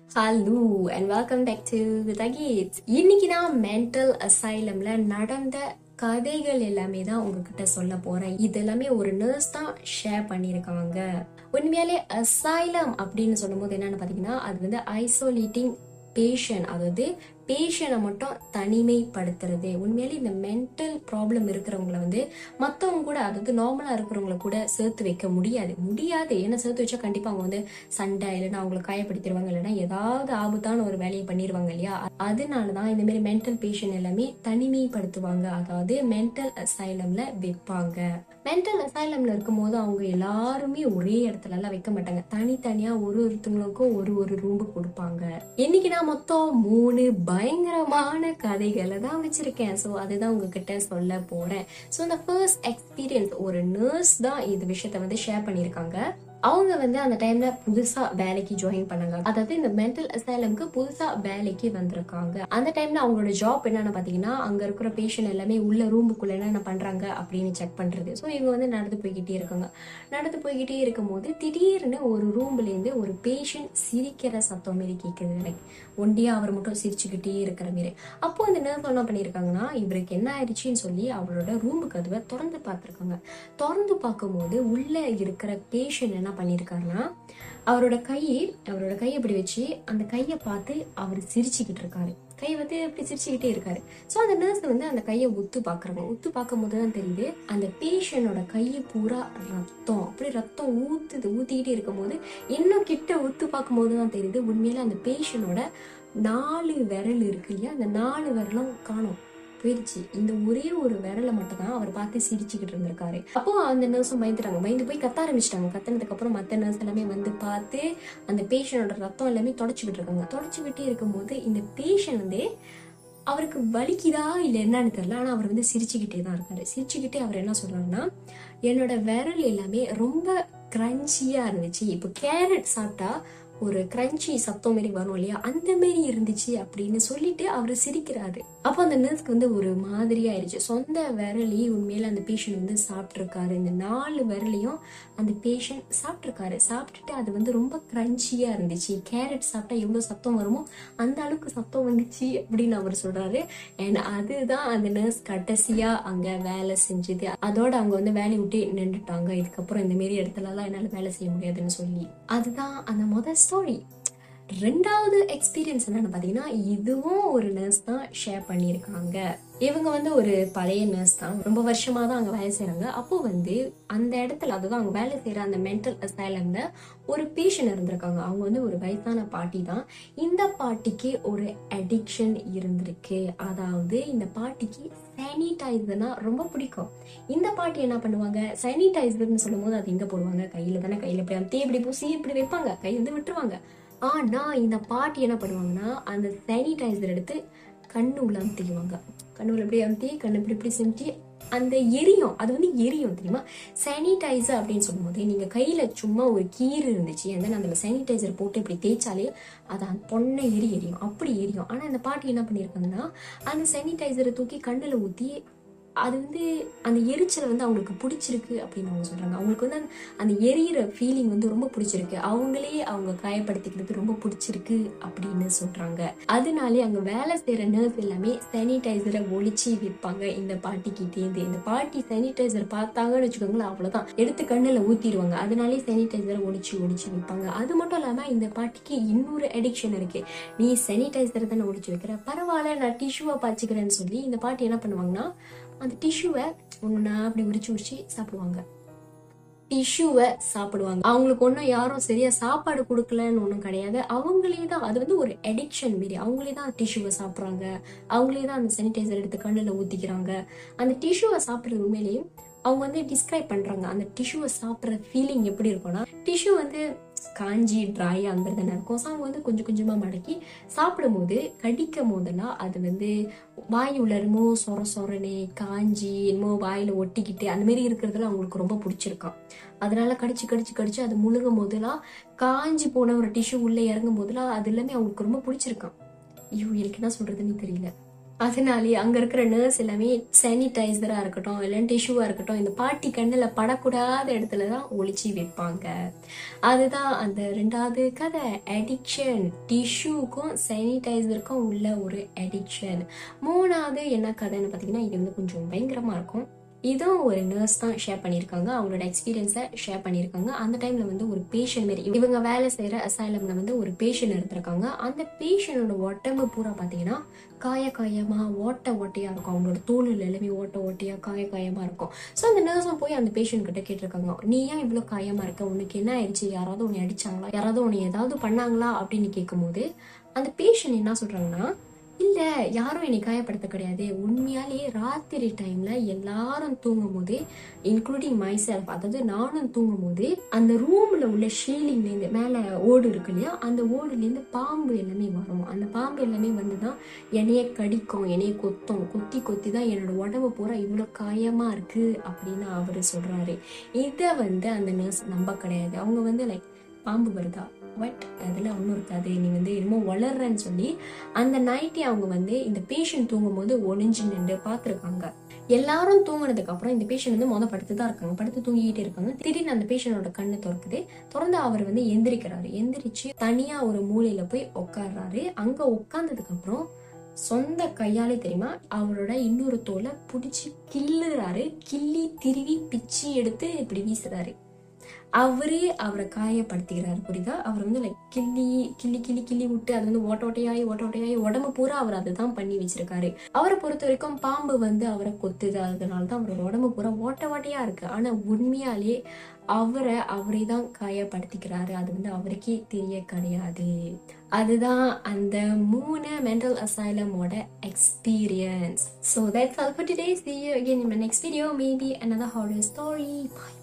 hello and welcome back to தகீத் இன்னைக்கு நான் மென்டல் அசைலம்ல நடந்த கதைகள் எல்லாமே தான் உங்ககிட்ட சொல்ல போறேன் இது எல்லாமே ஒரு நர்ஸ் தான் ஷேர் பண்ணியிருக்காங்க உண்மையாலே அசைலம் அப்படின்னு சொல்லும்போது என்னன்னு பாத்தீங்கன்னா அது வந்து ஐசோலேட்டிங் பேஷண்ட் அதாவது பேஷனை மட்டும் தனிமைப்படுத்துறது உண்மையாலே இந்த மென்டல் ப்ராப்ளம் இருக்கிறவங்கள வந்து மற்றவங்க கூட அதாவது நார்மலாக இருக்கிறவங்கள கூட சேர்த்து வைக்க முடியாது முடியாது ஏன்னா சேர்த்து வச்சா கண்டிப்பாக அவங்க வந்து சண்டை இல்லைன்னா அவங்களை காயப்படுத்திடுவாங்க இல்லைன்னா ஏதாவது ஆபத்தான ஒரு வேலையை பண்ணிடுவாங்க இல்லையா அதனால தான் இந்த மாதிரி மென்டல் பேஷண்ட் எல்லாமே தனிமைப்படுத்துவாங்க அதாவது மென்டல் அசைலம்ல வைப்பாங்க மென்டல் அசைலம்ல இருக்கும்போது அவங்க எல்லாருமே ஒரே இடத்துல எல்லாம் வைக்க மாட்டாங்க தனித்தனியா ஒரு ஒருத்தவங்களுக்கும் ஒரு ஒரு ரூம் கொடுப்பாங்க இன்னைக்கு நான் மொத்தம் மூணு பயங்கரமான கதைகளை தான் வச்சிருக்கேன் ஸோ அதுதான் உங்ககிட்ட சொல்ல போறேன் ஸோ இந்த ஃபர்ஸ்ட் எக்ஸ்பீரியன்ஸ் ஒரு நர்ஸ் தான் இது விஷயத்த வந்து ஷேர் பண்ணியிருக்காங்க அவங்க வந்து அந்த டைம்ல புதுசா வேலைக்கு ஜாயின் பண்ணாங்க அதாவது இந்த மென்டல் அசைலம்க்கு புதுசா வேலைக்கு வந்திருக்காங்க அந்த டைம்ல அவங்களோட ஜாப் என்னன்னு பாத்தீங்கன்னா அங்க இருக்கிற பேஷண்ட் எல்லாமே உள்ள ரூமுக்குள்ள என்னென்ன பண்றாங்க அப்படின்னு செக் பண்றது ஸோ இவங்க வந்து நடந்து போய்கிட்டே இருக்காங்க நடந்து போய்கிட்டே இருக்கும்போது திடீர்னு ஒரு ரூம்ல இருந்து ஒரு பேஷண்ட் சிரிக்கிற சத்தம் மாரி கேட்குது லைக் ஒண்டியா அவர் மட்டும் சிரிச்சுக்கிட்டே இருக்கிற மாரி அப்போ அந்த நர்ஸ் என்ன பண்ணியிருக்காங்கன்னா இவருக்கு என்ன ஆயிடுச்சுன்னு சொல்லி அவரோட ரூம் கதவை திறந்து பார்த்துருக்காங்க திறந்து பார்க்கும்போது உள்ள இருக்கிற பேஷண்ட் என்ன பண்ணியிருக்காருன்னா அவரோட கை அவரோட கையை இப்படி வச்சு அந்த கையை பார்த்து அவர் சிரிச்சுக்கிட்டு இருக்காரு கை வந்து இப்படி சிரிச்சுக்கிட்டே இருக்காரு ஸோ அந்த நர்ஸ் வந்து அந்த கையை உத்து பார்க்குறாங்க உத்து பார்க்கும்போது தான் தெரியுது அந்த பேஷண்டோட கையை பூரா ரத்தம் அப்படி ரத்தம் ஊத்துது ஊத்திக்கிட்டே இருக்கும்போது இன்னும் கிட்ட உத்து பார்க்கும்போது தான் தெரியுது உண்மையில அந்த பேஷண்டோட நாலு விரல் இருக்கு இல்லையா அந்த நாலு விரலும் காணும் போயிடுச்சு இந்த ஒரே ஒரு விரலை மட்டும் தான் அவர் பார்த்து சிரிச்சுக்கிட்டு இருந்திருக்காரு அப்போ அந்த நர்ஸும் பயந்துட்டாங்க பயந்து போய் கத்த ஆரம்பிச்சிட்டாங்க கத்தினதுக்கு அப்புறம் மற்ற நர்ஸ் எல்லாமே வந்து பார்த்து அந்த பேஷண்டோட ரத்தம் எல்லாமே தொடச்சிக்கிட்டு இருக்காங்க தொடச்சி விட்டே இருக்கும்போது இந்த பேஷண்ட் வந்து அவருக்கு வலிக்குதா இல்லை என்னன்னு தெரியல ஆனால் அவர் வந்து சிரிச்சுக்கிட்டே தான் இருக்காரு சிரிச்சுக்கிட்டே அவர் என்ன சொல்றாருன்னா என்னோட விரல் எல்லாமே ரொம்ப கிரன்ச்சியா இருந்துச்சு இப்போ கேரட் சாப்பிட்டா ஒரு கிரன்ச்சி சத்தம் மாரி வரும் இல்லையா அந்த மாரி இருந்துச்சு அப்படின்னு சொல்லிட்டு அவர் சிரிக்கிறாரு அப்போ அந்த நர்ஸ்க்கு வந்து ஒரு மாதிரி ஆயிடுச்சு சொந்த விரலி உண்மையில அந்த பேஷண்ட் வந்து சாப்பிட்ருக்காரு இந்த நாலு விரலையும் அந்த பேஷண்ட் சாப்பிட்ருக்காரு சாப்பிட்டுட்டு அது வந்து ரொம்ப கிரன்ச்சியா இருந்துச்சு கேரட் சாப்பிட்டா எவ்வளோ சத்தம் வருமோ அந்த அளவுக்கு சத்தம் வந்துச்சு அப்படின்னு அவர் சொல்றாரு அண்ட் அதுதான் அந்த நர்ஸ் கடைசியா அங்க வேலை செஞ்சது அதோட அவங்க வந்து வேலையை விட்டு நின்றுட்டாங்க இதுக்கப்புறம் இந்த மாரி இடத்துலலாம் என்னால் வேலை செய்ய முடியாதுன்னு சொல்லி அதுதான் அந்த முதல் ஸ்டோரி ரெண்டாவது எக்ஸ்பீரியன்ஸ் என்னன்னு பார்த்தீங்கன்னா இதுவும் ஒரு நர்ஸ் தான் ஷேர் பண்ணியிருக்காங்க இவங்க வந்து ஒரு பழைய நர்ஸ் தான் ரொம்ப வருஷமா தான் அங்கே வேலை செய்கிறாங்க அப்போ வந்து அந்த இடத்துல அதுதான் அவங்க வேலை செய்கிற அந்த மென்டல் அசைலம்ல ஒரு பேஷண்ட் இருந்திருக்காங்க அவங்க வந்து ஒரு வயசான பாட்டி தான் இந்த பாட்டிக்கு ஒரு அடிக்ஷன் இருந்திருக்கு அதாவது இந்த பாட்டிக்கு சானிடைசர்னா ரொம்ப பிடிக்கும் இந்த பாட்டி என்ன பண்ணுவாங்க சானிடைசர்னு சொல்லும் போது அது எங்க போடுவாங்க கையில தானே கையில இப்படி அமுத்தி இப்படி பூசி இப்படி வைப்பாங்க கை வந்து விட்டுருவாங்க ஆனா இந்த பாட்டி என்ன பண்ணுவாங்கன்னா அந்த சானிடைசர் எடுத்து கண்ணு உள்ள அமுத்திக்குவாங்க கண்ணு உள்ள அப்படியே அமுத்தி கண்ணு இப்படி இப்படி செஞ்சு அந்த எரியும் அது வந்து எரியும் தெரியுமா சானிடைசர் அப்படின்னு சொல்லும்போது நீங்க கையில சும்மா ஒரு கீறு இருந்துச்சு அந்த அந்த சானிடைசர் போட்டு இப்படி தேய்ச்சாலே அது அந்த பொண்ணை எரி எரியும் அப்படி எரியும் ஆனா அந்த பாட்டி என்ன பண்ணியிருக்காங்கன்னா அந்த சானிடைசரை தூக்கி கண்ணுல ஊத்தி அது வந்து அந்த எரிச்சலை வந்து அவங்களுக்கு பிடிச்சிருக்கு அப்படின்னு அவங்க சொல்றாங்க அவங்களுக்கு வந்து அந்த- அந்த எரியிற ஃபீலிங் வந்து ரொம்ப பிடிச்சிருக்கு அவங்களே அவங்க காயப்படுத்திக்கிறது ரொம்ப பிடிச்சிருக்கு அப்படின்னு சொல்றாங்க அதனாலே அங்க வேலை செய்யற நர்ஸ் எல்லாமே சானிடைசரை ஒழிச்சு விற்பாங்க இந்த பாட்டிக்கிட்டேந்து இந்த பாட்டி சானிடைசர் பார்த்தாங்கன்னு வச்சுக்கோங்களேன் அவ்வளவுதான் எடுத்து கண்ணுல ஊத்திடுவாங்க அதனாலே சானிடைசரை ஒழிச்சு ஒழிச்சு விற்பாங்க அது மட்டும் இல்லாம இந்த பாட்டிக்கு இன்னொரு அடிக்ஷன் இருக்கு நீ சானிடைசர் தானே ஒழிச்சு வைக்கிற பரவாயில்ல நான் டிஷ்யூவை பாய்ச்சிக்கிறேன்னு சொல்லி இந்த பாட்டி என்ன பண்ணுவாங்கன்னா அந்த டிஷ்யூவை ஒன்னா அப்படி உரிச்சு உரிச்சு சாப்பிடுவாங்க டிஷ்யூவை சாப்பிடுவாங்க அவங்களுக்கு ஒன்றும் யாரும் சரியா சாப்பாடு கொடுக்கலன்னு ஒன்றும் கிடையாது அவங்களே தான் அது வந்து ஒரு அடிக்ஷன் மாரி அவங்களே தான் டிஷ்யூவை சாப்பிட்றாங்க அவங்களே தான் அந்த சானிடைசர் எடுத்து கண்ணில் ஊற்றிக்கிறாங்க அந்த டிஷ்யூவை சாப்பிட்றது உண்மையிலேயே அவங்க வந்து டிஸ்கிரைப் பண்றாங்க அந்த டிஷ்யூவை சாப்பிட்ற ஃபீலிங் எப்படி இருக்கும்னா டிஷ்யூ வந்து காஞ்சி ட்ரை அந்த தானே இருக்கும் ஸோ அவங்க வந்து கொஞ்சம் கொஞ்சமா மடக்கி சாப்பிடும்போது கடிக்கும் போதெல்லாம் அது வந்து வாய் உள்ள என்னமோ சொர சொரனே காஞ்சி என்னமோ வாயில ஒட்டிக்கிட்டு அந்த மாதிரி இருக்கிறதுலாம் அவங்களுக்கு ரொம்ப பிடிச்சிருக்கான் அதனால கடிச்சு கடிச்சு கடிச்சு அது முழுகும் போதெல்லாம் காஞ்சி போன ஒரு டிஷ்யூ உள்ள இறங்கும் போதெல்லாம் அது எல்லாமே அவங்களுக்கு ரொம்ப பிடிச்சிருக்கான் ஐயோ எனக்கு என்ன சொல்றதுன்னு தெரியல அதனாலே அங்க இருக்கிற நர்ஸ் எல்லாமே சானிடைசரா இருக்கட்டும் இல்லை டிஷ்யூவா இருக்கட்டும் இந்த பாட்டி கண்ணுல படக்கூடாத இடத்துல தான் ஒளிச்சு வைப்பாங்க அதுதான் அந்த ரெண்டாவது கதை அடிக்ஷன் டிஷ்யூக்கும் சானிடைசருக்கும் உள்ள ஒரு அடிக்ஷன் மூணாவது என்ன கதைன்னு பார்த்தீங்கன்னா இது வந்து கொஞ்சம் பயங்கரமா இருக்கும் இதுவும் ஒரு நர்ஸ் தான் ஷேர் பண்ணியிருக்காங்க அவங்களோட எக்ஸ்பீரியன்ஸை ஷேர் பண்ணியிருக்காங்க அந்த டைம்ல வந்து ஒரு பேஷண்ட் மாரி இவங்க வேலை செய்யற அசைலம்ல வந்து ஒரு பேஷண்ட் எடுத்திருக்காங்க அந்த பேஷண்டோட உடம்பு பூரா பார்த்தீங்கன்னா காய காயமா ஓட்ட ஓட்டையா இருக்கும் அவங்களோட தோலில் எல்லாமே ஓட்ட ஓட்டையா காய காயமா இருக்கும் ஸோ அந்த நர்ஸும் போய் அந்த பேஷண்ட் கிட்ட கேட்டிருக்காங்க நீ ஏன் இவ்வளோ காயமா இருக்க உனக்கு என்ன ஆயிடுச்சு யாராவது உன்னை அடிச்சாங்களா யாராவது உன்னை ஏதாவது பண்ணாங்களா அப்படின்னு கேட்கும்போது அந்த பேஷண்ட் என்ன சொல்றாங்கன்னா இல்ல யாரும் என்னை காயப்படுத்த கிடையாது உண்மையாலேயே ராத்திரி டைம்ல எல்லாரும் தூங்கும் போது இன்க்ளூடிங் மை செல்ஃப் அதாவது நானும் தூங்கும் போது அந்த ரூம்ல உள்ள ஷீலிங்ல இருந்து மேல ஓடு இருக்கு இல்லையா அந்த ஓடுல இருந்து பாம்பு எல்லாமே வரும் அந்த பாம்பு எல்லாமே வந்துதான் என்னைய கடிக்கும் என்னைய கொத்தும் கொத்தி கொத்தி தான் என்னோட உடம்பு பூரா இவ்வளோ காயமா இருக்கு அப்படின்னு அவரு சொல்றாரு இதை வந்து அந்த நர்ஸ் நம்ப கிடையாது அவங்க வந்து லைக் பாம்பு வருதா பட் அதில் ஒன்றும் இருக்காது நீ வந்து என்னமோ வளர்றன்னு சொல்லி அந்த நைட்டே அவங்க வந்து இந்த பேஷண்ட் தூங்கும் போது ஒளிஞ்சு நின்று பார்த்துருக்காங்க எல்லாரும் தூங்கினதுக்கு அப்புறம் இந்த பேஷண்ட் வந்து மொதல் படுத்து தான் இருக்காங்க படுத்து தூங்கிக்கிட்டே இருக்காங்க திடீர்னு அந்த பேஷண்டோட கண்ணு திறக்குது திறந்து அவர் வந்து எந்திரிக்கிறாரு எந்திரிச்சு தனியா ஒரு மூலையில போய் உட்கார்றாரு அங்க உட்கார்ந்ததுக்கு அப்புறம் சொந்த கையாலே தெரியுமா அவரோட இன்னொரு தோலை பிடிச்சி கிள்ளுறாரு கிள்ளி திருவி பிச்சு எடுத்து இப்படி வீசுறாரு அவரே அவரை காயப்படுத்திக்கிறாரு புரியுதா அவர் வந்து லைக் கிள்ளி கிள்ளி கிள்ளி கிள்ளி விட்டு அது வந்து ஓட்ட ஓட்டையாயி ஓட்ட ஓட்டையாயி உடம்பு பூரா அவர் அதுதான் பண்ணி வச்சிருக்காரு அவரை பொறுத்த வரைக்கும் பாம்பு வந்து அவரை கொத்துது அதனால தான் அவரோட உடம்பு பூரா ஓட்ட ஓட்டையா இருக்கு ஆனா உண்மையாலே அவரை அவரே தான் காயப்படுத்திக்கிறாரு அது வந்து அவருக்கே தெரிய கிடையாது அதுதான் அந்த மூணு மென்டல் அசைலமோட experience so that's all for today see you again in my next video maybe another horror story bye